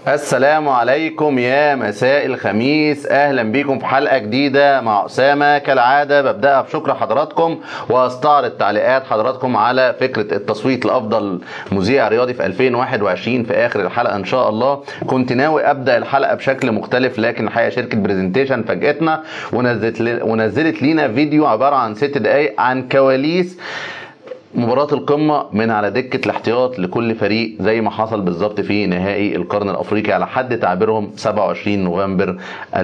السلام عليكم يا مساء الخميس اهلا بيكم في حلقه جديده مع اسامه كالعاده ببداها بشكر حضراتكم واستعرض تعليقات حضراتكم على فكره التصويت لافضل مذيع رياضي في 2021 في اخر الحلقه ان شاء الله كنت ناوي ابدا الحلقه بشكل مختلف لكن الحقيقه شركه برزنتيشن فاجئتنا ونزلت لي- ونزلت لينا فيديو عباره عن ست دقائق عن كواليس مباراة القمة من على دكة الاحتياط لكل فريق زي ما حصل بالظبط في نهائي القرن الأفريقي على حد تعبيرهم 27 نوفمبر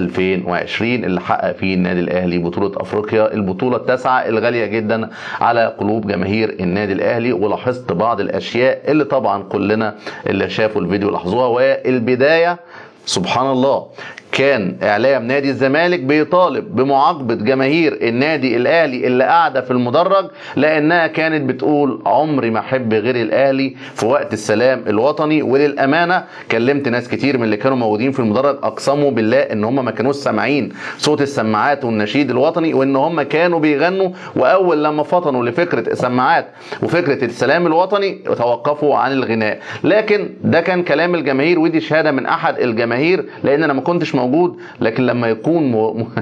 2020 اللي حقق فيه النادي الأهلي بطولة أفريقيا البطولة التاسعة الغالية جدا على قلوب جماهير النادي الأهلي ولاحظت بعض الأشياء اللي طبعا كلنا اللي شافوا الفيديو لاحظوها والبداية سبحان الله كان اعلام نادي الزمالك بيطالب بمعاقبه جماهير النادي الاهلي اللي قاعده في المدرج لانها كانت بتقول عمري ما احب غير الاهلي في وقت السلام الوطني وللامانه كلمت ناس كتير من اللي كانوا موجودين في المدرج اقسموا بالله ان هم ما كانوش سامعين صوت السماعات والنشيد الوطني وان هم كانوا بيغنوا واول لما فطنوا لفكره السماعات وفكره السلام الوطني توقفوا عن الغناء لكن ده كان كلام الجماهير ودي شهاده من احد الجماهير لان انا ما كنتش موجود لكن لما يكون م... م...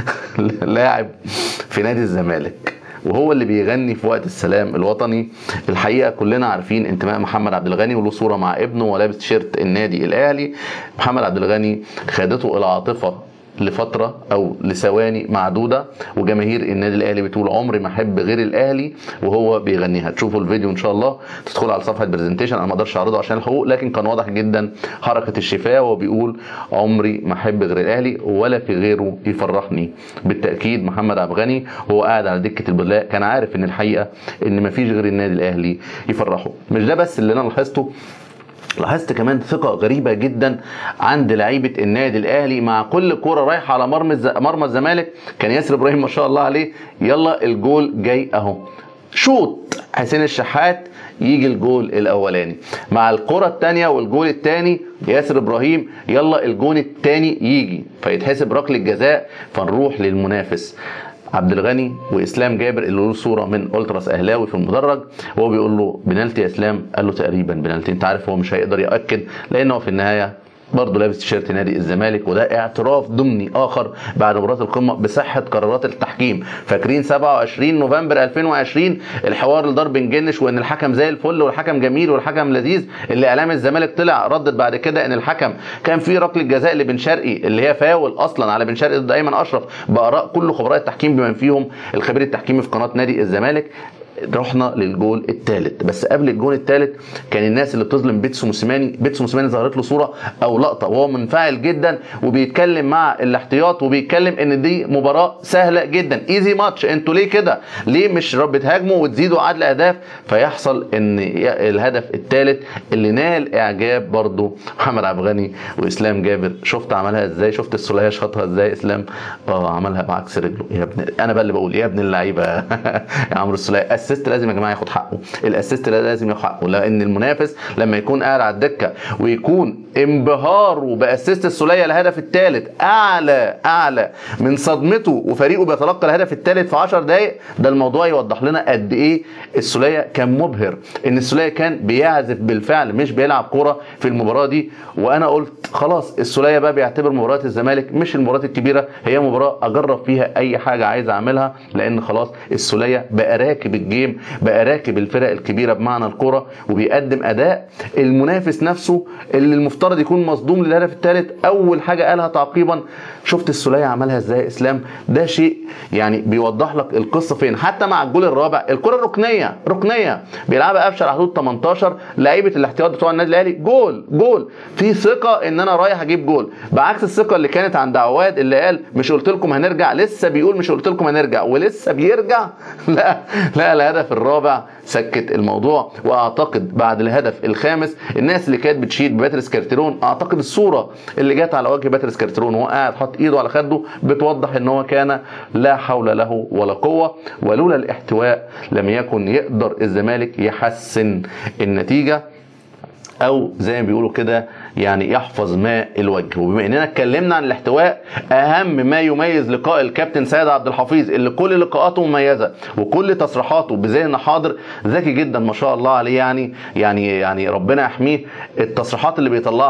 لاعب في نادي الزمالك وهو اللي بيغني في وقت السلام الوطني الحقيقه كلنا عارفين انتماء محمد عبد الغني وله صوره مع ابنه ولابس تيشيرت النادي الاهلي محمد عبد الغني خدته العاطفه لفترة أو لثواني معدودة وجماهير النادي الأهلي بتقول عمري ما أحب غير الأهلي وهو بيغنيها تشوفوا الفيديو إن شاء الله تدخلوا على صفحة برزنتيشن أنا ما أقدرش أعرضه عشان الحقوق لكن كان واضح جدا حركة الشفاه وهو بيقول عمري ما أحب غير الأهلي ولا في غيره يفرحني بالتأكيد محمد عبد الغني وهو قاعد على دكة البدلاء كان عارف إن الحقيقة إن ما فيش غير النادي الأهلي يفرحه مش ده بس اللي أنا لاحظته لاحظت كمان ثقة غريبة جدا عند لعيبة النادي الأهلي مع كل كورة رايحة على مرمى الز- مرمى الزمالك كان ياسر إبراهيم ما شاء الله عليه يلا الجول جاي أهو شوط حسين الشحات يجي الجول الاولاني مع الكره الثانيه والجول الثاني ياسر ابراهيم يلا الجون الثاني يجي فيتحسب ركله جزاء فنروح للمنافس عبد الغني واسلام جابر اللي له صوره من التراس اهلاوي في المدرج وهو بيقول له بنالتي يا اسلام قال له تقريبا بنالتي انت عارف هو مش هيقدر ياكد لانه في النهايه برضه لابس تيشيرت نادي الزمالك وده اعتراف ضمني اخر بعد مباراه القمه بصحه قرارات التحكيم فاكرين 27 نوفمبر 2020 الحوار لضرب نجنش وان الحكم زي الفل والحكم جميل والحكم لذيذ اللي اعلام الزمالك طلع ردد بعد كده ان الحكم كان في ركله جزاء لبن شرقي اللي هي فاول اصلا على بن شرقي ضد ايمن اشرف باراء كل خبراء التحكيم بمن فيهم الخبير التحكيمي في قناه نادي الزمالك رحنا للجول الثالث بس قبل الجول الثالث كان الناس اللي بتظلم بيتسو موسيماني بيتسو موسيماني ظهرت له صوره او لقطه وهو منفعل جدا وبيتكلم مع الاحتياط وبيتكلم ان دي مباراه سهله جدا ايزي ماتش انتوا ليه كده ليه مش بتهاجموا وتزيدوا عدد الاهداف فيحصل ان الهدف الثالث اللي نال اعجاب برضو محمد عبد الغني واسلام جابر شفت عملها ازاي شفت السوليه شاطها ازاي اسلام اه عملها بعكس رجله يا ابن انا بقى اللي بقول يا ابن اللعيبه يا عمرو السوليه اسيست لازم يا جماعه ياخد حقه الاسيست لازم ياخد حقه لان المنافس لما يكون قاعد على الدكه ويكون انبهاره باسيست السوليه الهدف الثالث اعلى اعلى من صدمته وفريقه بيتلقى الهدف الثالث في 10 دقائق ده الموضوع يوضح لنا قد ايه السوليه كان مبهر ان السوليه كان بيعزف بالفعل مش بيلعب كوره في المباراه دي وانا قلت خلاص السوليه بقى بيعتبر مباراه الزمالك مش المباراه الكبيره هي مباراه اجرب فيها اي حاجه عايز اعملها لان خلاص السوليه بقى راكب الجيم بقى راكب الفرق الكبيره بمعنى الكوره وبيقدم اداء المنافس نفسه اللي المفترض يكون مصدوم للهدف الثالث اول حاجه قالها تعقيبا شفت السوليه عملها ازاي يا اسلام ده شيء يعني بيوضح لك القصه فين حتى مع الجول الرابع الكره الركنيه ركنيه بيلعبها قفشه على حدود 18 لعيبه الاحتياط بتوع النادي الاهلي جول جول في ثقه ان انا رايح اجيب جول بعكس الثقه اللي كانت عند عواد اللي قال مش قلت لكم هنرجع لسه بيقول مش قلت لكم هنرجع ولسه بيرجع لا لا الهدف الرابع سكت الموضوع واعتقد بعد الهدف الخامس الناس اللي كانت بتشيد بباتريس كارتيرون اعتقد الصوره اللي جت على وجه باتريس كارتيرون وهو قاعد حاطط ايده على خده بتوضح ان هو كان لا حول له ولا قوه ولولا الاحتواء لم يكن يقدر الزمالك يحسن النتيجه او زي ما بيقولوا كده يعني يحفظ ماء الوجه وبما اننا اتكلمنا عن الاحتواء اهم ما يميز لقاء الكابتن سيد عبد الحفيظ اللي كل لقاءاته مميزه وكل تصريحاته بذهن حاضر ذكي جدا ما شاء الله عليه يعني يعني يعني ربنا يحميه التصريحات اللي بيطلعها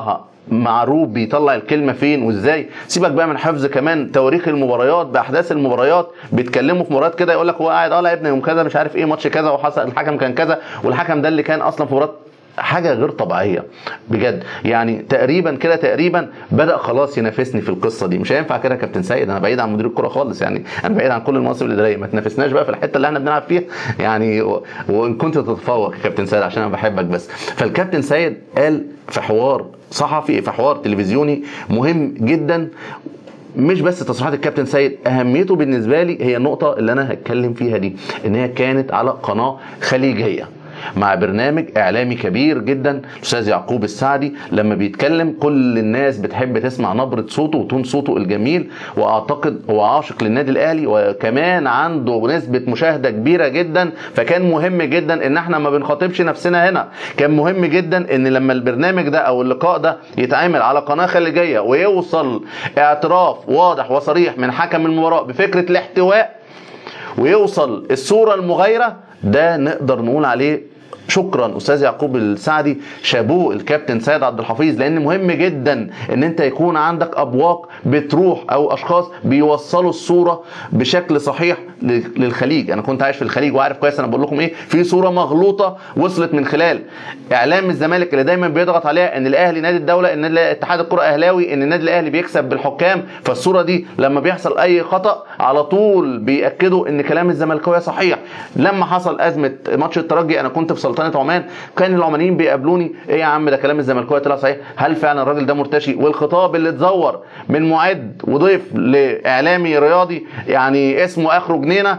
معروف بيطلع الكلمه فين وازاي سيبك بقى من حفظ كمان تواريخ المباريات باحداث المباريات بيتكلموا في مباريات كده يقول لك هو قاعد اه لعبنا يوم كذا مش عارف ايه ماتش كذا وحصل الحكم كان كذا والحكم ده اللي كان اصلا في مباراه حاجه غير طبيعيه بجد يعني تقريبا كده تقريبا بدا خلاص ينافسني في القصه دي مش هينفع كده يا كابتن سيد انا بعيد عن مدير الكره خالص يعني انا بعيد عن كل المناصب الاداريه ما تنافسناش بقى في الحته اللي احنا بنلعب فيها يعني و... وان كنت تتفوق يا كابتن سيد عشان انا بحبك بس فالكابتن سيد قال في حوار صحفي في حوار تلفزيوني مهم جدا مش بس تصريحات الكابتن سيد اهميته بالنسبه لي هي النقطه اللي انا هتكلم فيها دي ان هي كانت على قناه خليجيه مع برنامج اعلامي كبير جدا الاستاذ يعقوب السعدي لما بيتكلم كل الناس بتحب تسمع نبره صوته وتون صوته الجميل واعتقد هو عاشق للنادي الاهلي وكمان عنده نسبه مشاهده كبيره جدا فكان مهم جدا ان احنا ما بنخاطبش نفسنا هنا كان مهم جدا ان لما البرنامج ده او اللقاء ده يتعمل على قناه خليجيه ويوصل اعتراف واضح وصريح من حكم المباراه بفكره الاحتواء ويوصل الصوره المغايره ده نقدر نقول عليه شكرا استاذ يعقوب السعدي شابوه الكابتن سيد عبد الحفيظ لان مهم جدا ان انت يكون عندك ابواق بتروح او اشخاص بيوصلوا الصوره بشكل صحيح للخليج انا كنت عايش في الخليج وعارف كويس انا بقول لكم ايه في صوره مغلوطه وصلت من خلال اعلام الزمالك اللي دايما بيضغط عليها ان الاهلي نادي الدوله ان اتحاد الكره اهلاوي ان النادي الاهلي بيكسب بالحكام فالصوره دي لما بيحصل اي خطا على طول بياكدوا ان كلام الزملكاويه صحيح لما حصل ازمه ماتش الترجي انا كنت في سلطنه عمان كان العمانيين بيقابلوني ايه يا عم ده كلام الزملكاويه طلع صحيح هل فعلا الراجل ده مرتشي والخطاب اللي اتزور من معد وضيف لاعلامي رياضي يعني اسمه اخره جنينه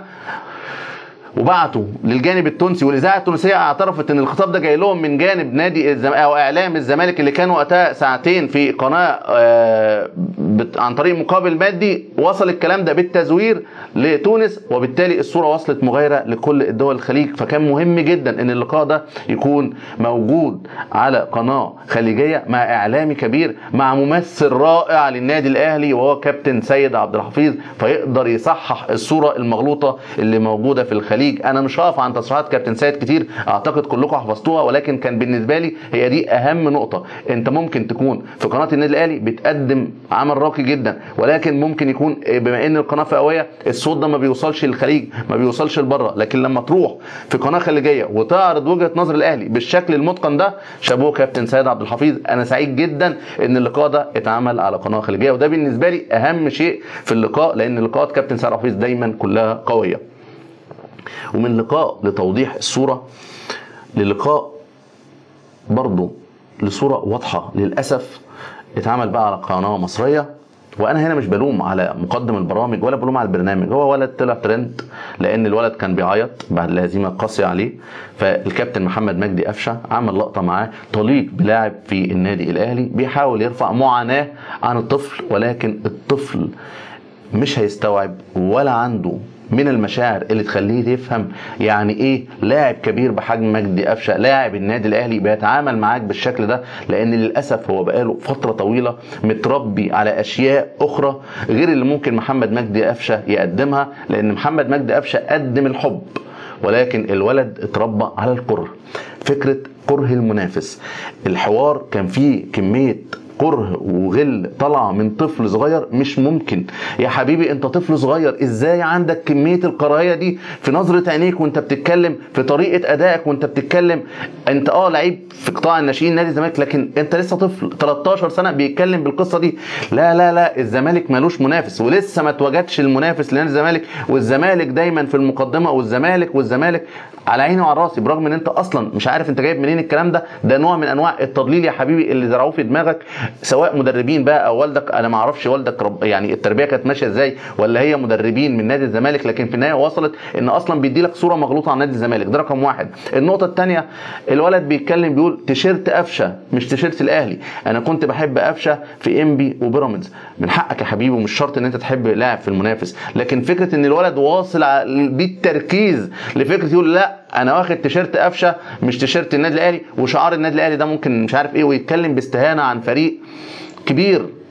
وبعتوا للجانب التونسي والاذاعه التونسيه اعترفت ان الخطاب ده جاي لهم من جانب نادي الزم... او اعلام الزمالك اللي كان وقتها ساعتين في قناه آه بت... عن طريق مقابل مادي وصل الكلام ده بالتزوير لتونس وبالتالي الصوره وصلت مغايره لكل الدول الخليج فكان مهم جدا ان اللقاء ده يكون موجود على قناه خليجيه مع اعلامي كبير مع ممثل رائع للنادي الاهلي وهو كابتن سيد عبد الحفيظ فيقدر يصحح الصوره المغلوطه اللي موجوده في الخليج انا مش هقف عن تصريحات كابتن سيد كتير اعتقد كلكم حفظتوها ولكن كان بالنسبه لي هي دي اهم نقطه انت ممكن تكون في قناه النادي الاهلي بتقدم عمل راقي جدا ولكن ممكن يكون بما ان القناه فئويه الصوت ده ما بيوصلش للخليج ما بيوصلش لبره لكن لما تروح في قناه خليجيه وتعرض وجهه نظر الاهلي بالشكل المتقن ده شابوه كابتن سيد عبد الحفيظ انا سعيد جدا ان اللقاء ده اتعمل على قناه خليجيه وده بالنسبه لي اهم شيء في اللقاء لان لقاءات كابتن سيد عبد الحفيظ دايما كلها قويه ومن لقاء لتوضيح الصورة للقاء برضه لصورة واضحة للأسف اتعمل بقى على قناة مصرية وانا هنا مش بلوم على مقدم البرامج ولا بلوم على البرنامج هو ولد طلع ترند لان الولد كان بيعيط بعد الهزيمه القاسيه عليه فالكابتن محمد مجدي قفشه عمل لقطه معاه طليق بلاعب في النادي الاهلي بيحاول يرفع معاناه عن الطفل ولكن الطفل مش هيستوعب ولا عنده من المشاعر اللي تخليه يفهم يعني ايه لاعب كبير بحجم مجدي قفشه لاعب النادي الاهلي بيتعامل معاك بالشكل ده لان للاسف هو بقاله فتره طويله متربي على اشياء اخرى غير اللي ممكن محمد مجدي قفشه يقدمها لان محمد مجدي قفشه قدم الحب ولكن الولد اتربى على الكره فكره كره المنافس الحوار كان فيه كميه كره وغل طالعه من طفل صغير مش ممكن يا حبيبي انت طفل صغير ازاي عندك كميه الكراهيه دي في نظره عينيك وانت بتتكلم في طريقه ادائك وانت بتتكلم انت اه لعيب في قطاع الناشئين نادي الزمالك لكن انت لسه طفل 13 سنه بيتكلم بالقصه دي لا لا لا الزمالك ملوش منافس ولسه ما اتوجدش المنافس لنادي الزمالك والزمالك دايما في المقدمه والزمالك والزمالك على عيني وعلى راسي برغم ان انت اصلا مش عارف انت جايب منين الكلام ده ده نوع من انواع التضليل يا حبيبي اللي زرعوه في دماغك سواء مدربين بقى او والدك انا ما اعرفش والدك رب يعني التربيه كانت ماشيه ازاي ولا هي مدربين من نادي الزمالك لكن في النهايه وصلت ان اصلا بيدي لك صوره مغلوطه عن نادي الزمالك ده رقم واحد النقطه الثانيه الولد بيتكلم بيقول تيشيرت قفشه مش تيشيرت الاهلي انا كنت بحب قفشه في انبي وبيراميدز من حقك يا حبيبي ومش شرط ان انت تحب لاعب في المنافس لكن فكره ان الولد واصل بالتركيز لفكره يقول لا انا واخد تيشيرت قفشه مش تيشيرت النادي الاهلي وشعار النادي الاهلي ده ممكن مش عارف ايه ويتكلم باستهانه عن فريق كبير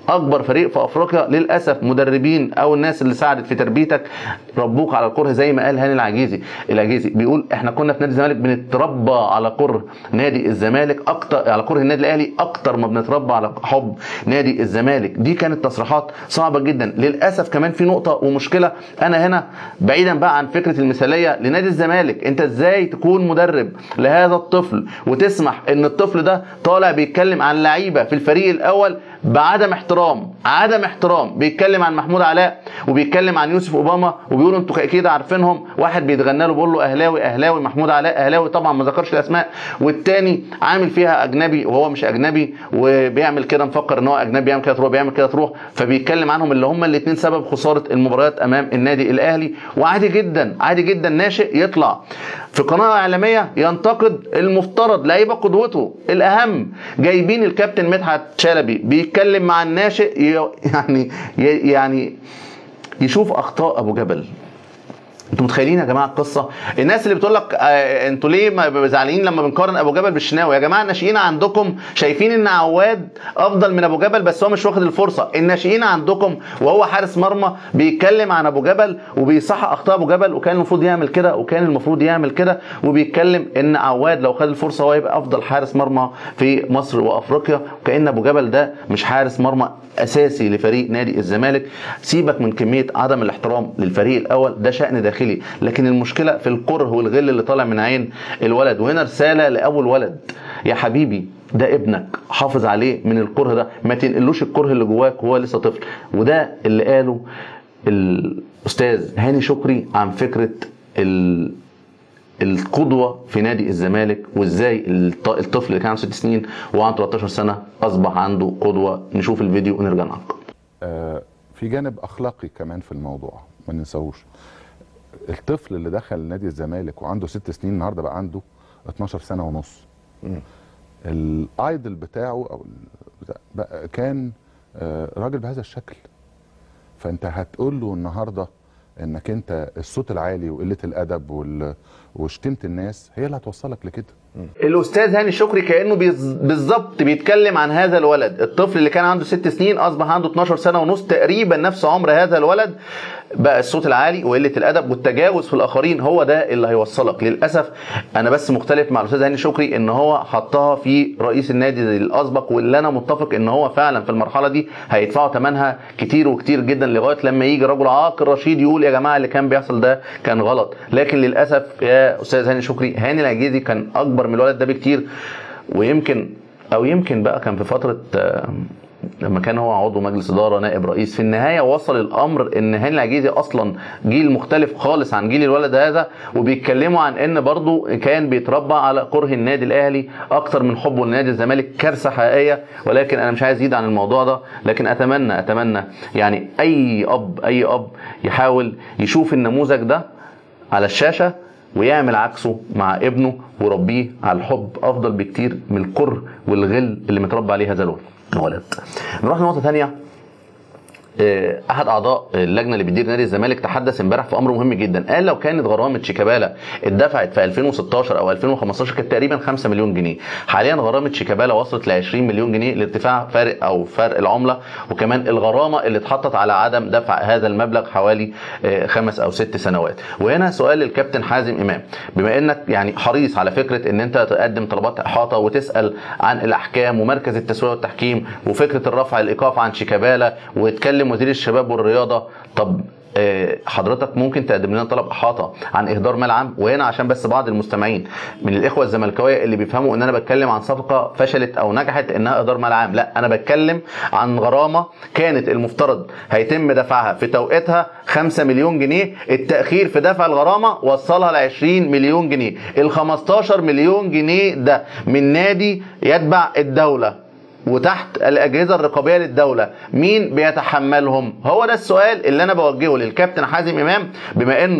اكبر فريق في افريقيا للاسف مدربين او الناس اللي ساعدت في تربيتك ربوك على الكره زي ما قال هاني العجيزي العجيزي بيقول احنا كنا في نادي الزمالك بنتربى على كره نادي الزمالك اكتر على كره النادي الاهلي اكتر ما بنتربى على حب نادي الزمالك دي كانت تصريحات صعبه جدا للاسف كمان في نقطه ومشكله انا هنا بعيدا بقى عن فكره المثاليه لنادي الزمالك انت ازاي تكون مدرب لهذا الطفل وتسمح ان الطفل ده طالع بيتكلم عن لعيبه في الفريق الاول بعدم احترام عدم احترام بيتكلم عن محمود علاء وبيتكلم عن يوسف اوباما وبيقولوا انتوا كده عارفينهم واحد بيتغنى له بيقول له اهلاوي اهلاوي محمود علاء اهلاوي طبعا ما ذكرش الاسماء والتاني عامل فيها اجنبي وهو مش اجنبي وبيعمل كده مفكر ان هو اجنبي يعمل كده تروح بيعمل كده تروح فبيتكلم عنهم اللي هم الاثنين سبب خساره المباريات امام النادي الاهلي وعادي جدا عادي جدا ناشئ يطلع في قناه اعلاميه ينتقد المفترض لعيبه قدوته الاهم جايبين الكابتن مدحت شلبي بيتكلم مع الناشئ يعني يعني يشوف اخطاء ابو جبل انتوا متخيلين يا جماعه القصه الناس اللي بتقول لك آه انتوا ليه زعلانين لما بنقارن ابو جبل بالشناوي يا جماعه الناشئين عندكم شايفين ان عواد افضل من ابو جبل بس هو مش واخد الفرصه الناشئين عندكم وهو حارس مرمى بيتكلم عن ابو جبل وبيصحح اخطاء ابو جبل وكان المفروض يعمل كده وكان المفروض يعمل كده وبيتكلم ان عواد لو خد الفرصه هو يبقى افضل حارس مرمى في مصر وافريقيا وكان ابو جبل ده مش حارس مرمى اساسي لفريق نادي الزمالك سيبك من كميه عدم الاحترام للفريق الاول ده شان داخلي لكن المشكله في الكره والغل اللي طالع من عين الولد وهنا رساله لابو الولد يا حبيبي ده ابنك حافظ عليه من الكره ده ما تنقلوش الكره اللي جواك وهو لسه طفل وده اللي قاله الاستاذ هاني شكري عن فكره ال القدوة في نادي الزمالك وازاي الطفل اللي كان عنده ست سنين وعنده 13 سنة أصبح عنده قدوة نشوف الفيديو ونرجع نعقب. آه في جانب أخلاقي كمان في الموضوع ما ننساهوش. الطفل اللي دخل نادي الزمالك وعنده ست سنين النهارده بقى عنده 12 سنة ونص. الايدل بتاعه او بقى كان آه راجل بهذا الشكل. فانت هتقول له النهارده انك انت الصوت العالي وقله الادب وال... وشتمت الناس هي اللي هتوصلك لكده الاستاذ هاني شكري كانه بالظبط بيتكلم عن هذا الولد الطفل اللي كان عنده ست سنين اصبح عنده 12 سنه ونص تقريبا نفس عمر هذا الولد بقى الصوت العالي وقله الادب والتجاوز في الاخرين هو ده اللي هيوصلك للاسف انا بس مختلف مع الاستاذ هاني شكري ان هو حطها في رئيس النادي الاسبق واللي انا متفق ان هو فعلا في المرحله دي هيدفعوا ثمنها كتير وكتير جدا لغايه لما يجي رجل عاقل رشيد يقول يا جماعه اللي كان بيحصل ده كان غلط لكن للاسف يا استاذ هاني شكري هاني العجيزي كان اكبر من الولد ده بكتير ويمكن او يمكن بقى كان في فتره لما كان هو عضو مجلس اداره نائب رئيس في النهايه وصل الامر ان هاني العجيزي اصلا جيل مختلف خالص عن جيل الولد هذا وبيتكلموا عن ان برضه كان بيتربى على كره النادي الاهلي اكتر من حبه لنادي الزمالك كارثه حقيقيه ولكن انا مش عايز ازيد عن الموضوع ده لكن اتمنى اتمنى يعني اي اب اي اب يحاول يشوف النموذج ده على الشاشه ويعمل عكسه مع ابنه وربيه على الحب افضل بكتير من الكره والغل اللي متربى عليه هذا الولد. نروح لنقطه ثانيه احد اعضاء اللجنه اللي بتدير نادي الزمالك تحدث امبارح في امر مهم جدا قال لو كانت غرامه شيكابالا اتدفعت في 2016 او 2015 كانت تقريبا 5 مليون جنيه حاليا غرامه شيكابالا وصلت ل 20 مليون جنيه لارتفاع فارق او فرق العمله وكمان الغرامه اللي اتحطت على عدم دفع هذا المبلغ حوالي خمس او ست سنوات وهنا سؤال للكابتن حازم امام بما انك يعني حريص على فكره ان انت تقدم طلبات احاطه وتسال عن الاحكام ومركز التسويه والتحكيم وفكره الرفع الايقاف عن شيكابالا وتكلم وزير الشباب والرياضه طب حضرتك ممكن تقدم لنا طلب احاطه عن اهدار مال عام وهنا عشان بس بعض المستمعين من الاخوه الزملكاويه اللي بيفهموا ان انا بتكلم عن صفقه فشلت او نجحت انها اهدار مال عام لا انا بتكلم عن غرامه كانت المفترض هيتم دفعها في توقيتها 5 مليون جنيه التاخير في دفع الغرامه وصلها ل 20 مليون جنيه ال 15 مليون جنيه ده من نادي يتبع الدوله وتحت الاجهزه الرقابيه للدوله مين بيتحملهم هو ده السؤال اللي انا بوجهه للكابتن حازم امام بما انه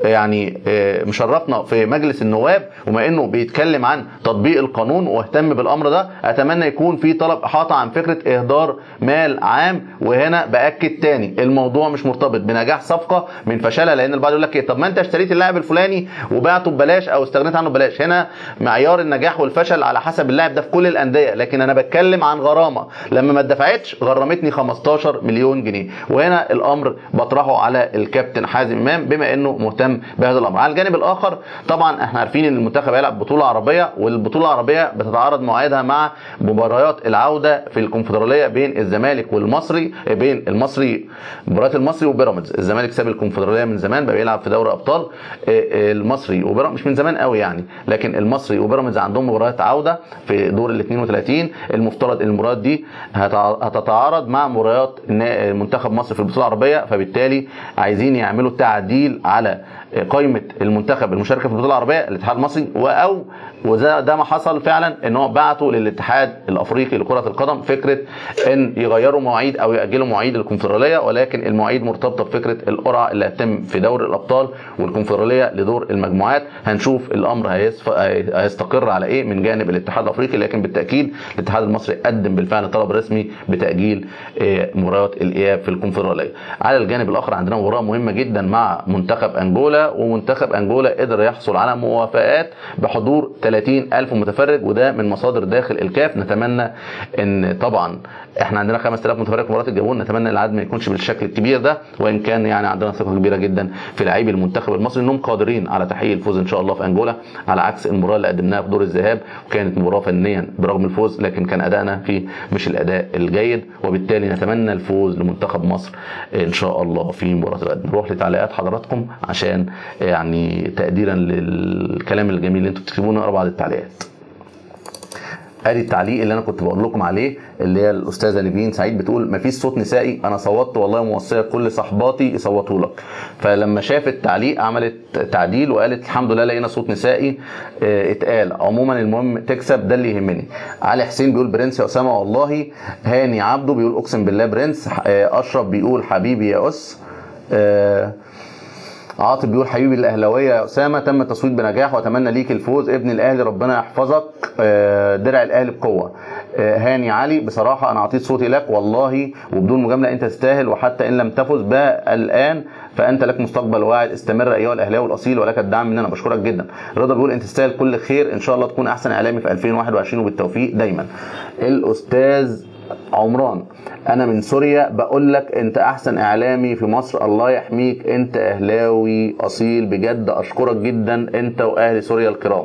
يعني آه، مشرفنا في مجلس النواب وما انه بيتكلم عن تطبيق القانون واهتم بالامر ده اتمنى يكون في طلب احاطه عن فكره اهدار مال عام وهنا باكد تاني الموضوع مش مرتبط بنجاح صفقه من فشلها لان البعض يقول لك ايه طب ما انت اشتريت اللاعب الفلاني وبعته ببلاش او استغنيت عنه ببلاش هنا معيار النجاح والفشل على حسب اللاعب ده في كل الانديه لكن انا بتكلم عن غرامه لما ما اتدفعتش غرمتني 15 مليون جنيه وهنا الامر بطرحه على الكابتن حازم امام بما انه مهتم بهذا الامر على الجانب الاخر طبعا احنا عارفين ان المنتخب هيلعب بطوله عربيه والبطوله العربيه بتتعارض مواعيدها مع مباريات العوده في الكونفدراليه بين الزمالك والمصري بين المصري مباريات المصري وبيراميدز الزمالك ساب الكونفدراليه من زمان بقى بيلعب في دوري ابطال آه، آه، المصري وبيراميدز مش من زمان قوي يعني لكن المصري وبيراميدز عندهم مباريات عوده في دور ال 32 المفترض المباريات دي هتع- هتتعارض مع مباريات النا- منتخب مصر في البطوله العربيه فبالتالي عايزين يعملوا تعديل على قائمه المنتخب المشاركه في البطوله العربيه الاتحاد المصري و- او وده ده ما حصل فعلا ان هو بعتوا للاتحاد الافريقي لكره القدم فكره ان يغيروا مواعيد او ياجلوا مواعيد الكونفدراليه ولكن المواعيد مرتبطه بفكره القرعه اللي هتتم في دوري الابطال والكونفدراليه لدور المجموعات هنشوف الامر هيصف... هي- هيستقر على ايه من جانب الاتحاد الافريقي لكن بالتاكيد الاتحاد المصري قدم بالفعل طلب رسمي بتاجيل آه، مباريات الاياب في الكونفدراليه على الجانب الاخر عندنا مباراه مهمه جدا مع منتخب انجولا ومنتخب انجولا قدر يحصل على موافقات بحضور 30 الف متفرج وده من مصادر داخل الكاف نتمنى ان طبعا احنا عندنا 5000 متفرج في مباراه الجابون نتمنى العدد ما يكونش بالشكل الكبير ده وان كان يعني عندنا ثقه كبيره جدا في لاعبي المنتخب المصري انهم قادرين على تحقيق الفوز ان شاء الله في انجولا على عكس المباراه اللي قدمناها في دور الذهاب وكانت مباراه فنيا برغم الفوز لكن كان ادائنا فيه مش الاداء الجيد وبالتالي نتمنى الفوز لمنتخب مصر ان شاء الله في مباراه الغد نروح لتعليقات حضراتكم عشان يعني تقديرا للكلام الجميل اللي انتم بتكتبوه نقرا بعض التعليقات ادي التعليق اللي انا كنت بقول لكم عليه اللي هي الاستاذه نيفين سعيد بتقول مفيش صوت نسائي انا صوتت والله موصيه كل صحباتي يصوتوا لك فلما شافت التعليق عملت تعديل وقالت الحمد لله لقينا صوت نسائي اه اتقال عموما المهم تكسب ده اللي يهمني علي حسين بيقول برنس يا اسامه والله هاني عبده بيقول اقسم بالله برنس اه اشرف بيقول حبيبي يا اس اه عاطف بيقول حبيبي الاهلاويه يا اسامه تم التصويت بنجاح واتمنى ليك الفوز ابن الاهلي ربنا يحفظك آه، درع الاهلي بقوه آه، هاني علي بصراحه انا اعطيت صوتي لك والله وبدون مجامله انت تستاهل وحتى ان لم تفز بقى الان فانت لك مستقبل واعد استمر ايها الاهلاوي الاصيل ولك الدعم مننا بشكرك جدا رضا بيقول انت تستاهل كل خير ان شاء الله تكون احسن اعلامي في 2021 وبالتوفيق دايما الاستاذ عمران انا من سوريا بقول لك انت احسن اعلامي في مصر الله يحميك انت اهلاوي اصيل بجد اشكرك جدا انت واهل سوريا الكرام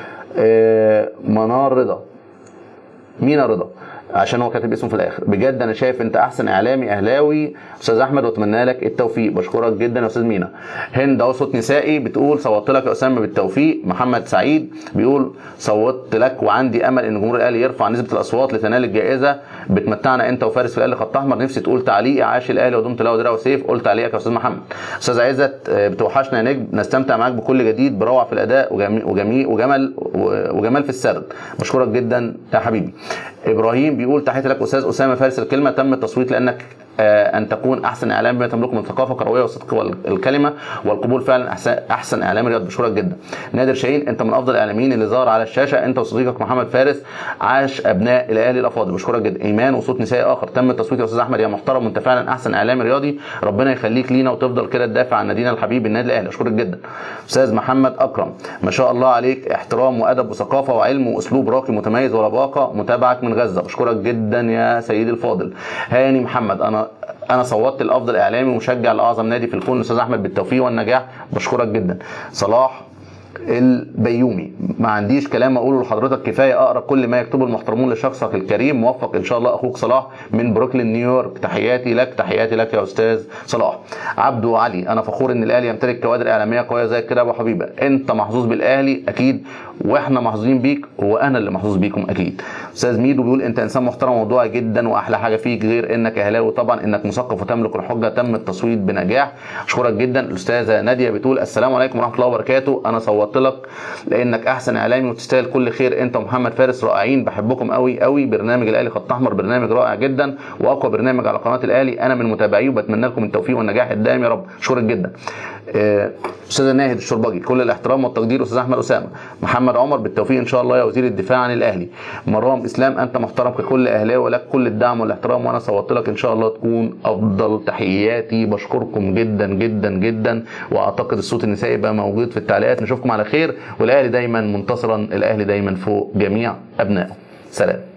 آه، منار رضا مينا رضا عشان هو كاتب اسمه في الاخر بجد انا شايف انت احسن اعلامي اهلاوي استاذ احمد واتمنى لك التوفيق بشكرك جدا يا استاذ مينا هند اهو صوت نسائي بتقول صوتت لك يا اسامه بالتوفيق محمد سعيد بيقول صوتت لك وعندي امل ان جمهور الاهلي يرفع نسبه الاصوات لتنال الجائزه بتمتعنا انت وفارس في الاهلي خط احمر نفسي تقول تعليقي عاش الاهلي ودمت له دراع وسيف قلت تعليقك يا استاذ محمد استاذ عزت آه، بتوحشنا يا نجم نستمتع معاك بكل جديد بروعه في الاداء وجميل وجميل وجمل وجمال في السرد بشكرك جدا يا حبيبي ابراهيم بيقول تحياتي لك استاذ اسامه فارس الكلمه تم التصويت لانك آه، ان تكون احسن اعلام بما تملكه من ثقافه كرويه وصدق والكلمه والقبول فعلا احسن احسن اعلام رياض بشكرك جدا نادر شاهين انت من افضل الاعلاميين اللي ظهر على الشاشه انت وصديقك محمد فارس عاش ابناء الاهلي الافاضل بشكرك جدا ايمان وصوت نسائي اخر تم التصويت يا استاذ احمد يا محترم وانت فعلا احسن اعلامي رياضي ربنا يخليك لينا وتفضل كده تدافع عن نادينا الحبيب النادي الاهلي اشكرك جدا استاذ محمد اكرم ما شاء الله عليك احترام وادب وثقافه وعلم واسلوب راقي متميز ولباقه متابعك من غزه بشكرك جدا يا سيدي الفاضل هاني محمد انا انا صوتت الافضل اعلامي ومشجع لاعظم نادي في الكون الاستاذ احمد بالتوفيق والنجاح بشكرك جدا صلاح البيومي ما عنديش كلام اقوله لحضرتك كفايه اقرا كل ما يكتبه المحترمون لشخصك الكريم موفق ان شاء الله اخوك صلاح من بروكلين نيويورك تحياتي لك تحياتي لك يا استاذ صلاح عبدو علي انا فخور ان الاهلي يمتلك كوادر اعلاميه قويه زي كده يا ابو حبيبه انت محظوظ بالاهلي اكيد واحنا محظوظين بيك وانا اللي محظوظ بيكم اكيد استاذ ميدو بيقول انت انسان محترم وموضوعي جدا واحلى حاجه فيك غير انك اهلاوي طبعا انك مثقف وتملك الحجه تم التصويت بنجاح اشكرك جدا الاستاذه ناديه بتقول السلام عليكم ورحمه الله وبركاته انا صوتت لك لانك احسن اعلامي وتستاهل كل خير انت ومحمد فارس رائعين بحبكم قوي قوي برنامج الاهلي خط احمر برنامج رائع جدا واقوى برنامج على قناه الاهلي انا من متابعيه وبتمنى لكم التوفيق والنجاح الدائم يا رب اشكرك جدا آه، استاذه ناهد الشربجي كل الاحترام والتقدير استاذ احمد اسامه محمد عمر بالتوفيق ان شاء الله يا وزير الدفاع عن الاهلي مرام اسلام انت محترم ككل اهلاوي ولك كل الدعم والاحترام وانا صوتت لك ان شاء الله تكون افضل تحياتي بشكركم جدا جدا جدا واعتقد الصوت النسائي بقى موجود في التعليقات نشوفكم على خير والاهلي دايما منتصرا الاهلي دايما فوق جميع ابنائه سلام